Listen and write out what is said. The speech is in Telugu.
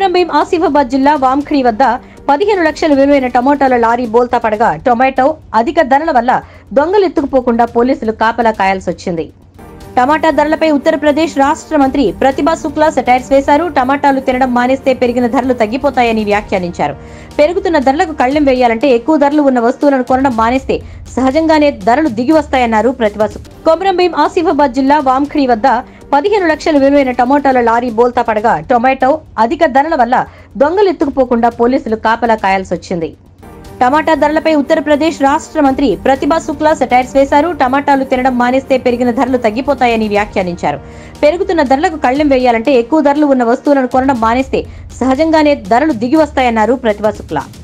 కొమరంభీం ఆసిఫాబాద్ జిల్లా వాంఖడి వద్ద పదిహేను లక్షల విలువైన టమోటాల లారీ బోల్తా పడగా టొమాటో అధిక ధరల వల్ల దొంగలు ఎత్తుకుపోకుండా పోలీసులు కాపలా కాయాల్సి వచ్చింది టమాటా ధరలపై ఉత్తరప్రదేశ్ రాష్ట్ర మంత్రి ప్రతిభా శుక్లా సెటైర్స్ వేశారు టమాటాలు తినడం మానేస్తే పెరిగిన ధరలు తగ్గిపోతాయని వ్యాఖ్యానించారు పెరుగుతున్న ధరలకు కళ్ళెం వేయాలంటే ఎక్కువ ధరలు ఉన్న వస్తువులను కొనడం మానేస్తే సహజంగానే ధరలు దిగి వస్తాయన్నారు ప్రతిభా శుక్లా కొమరంభీం ఆసిఫాబాద్ జిల్లా వాంఖడి వద్ద పదిహేను లక్షల విలువైన టమోటాల లారీ బోల్తా పడగా టొమాటో అధిక ధరల వల్ల దొంగలు ఎత్తుకుపోకుండా పోలీసులు కాపలా కాయాల్సి వచ్చింది టమాటా ధరలపై ఉత్తరప్రదేశ్ రాష్ట్ర మంత్రి ప్రతిభా శుక్లా సెటైర్స్ వేశారు టమాటాలు తినడం మానేస్తే పెరిగిన ధరలు తగ్గిపోతాయని వ్యాఖ్యానించారు పెరుగుతున్న ధరలకు కళ్ళెం వేయాలంటే ఎక్కువ ధరలు ఉన్న వస్తువులను కొనడం మానేస్తే సహజంగానే ధరలు దిగి వస్తాయన్నారు ప్రతిభా శుక్లా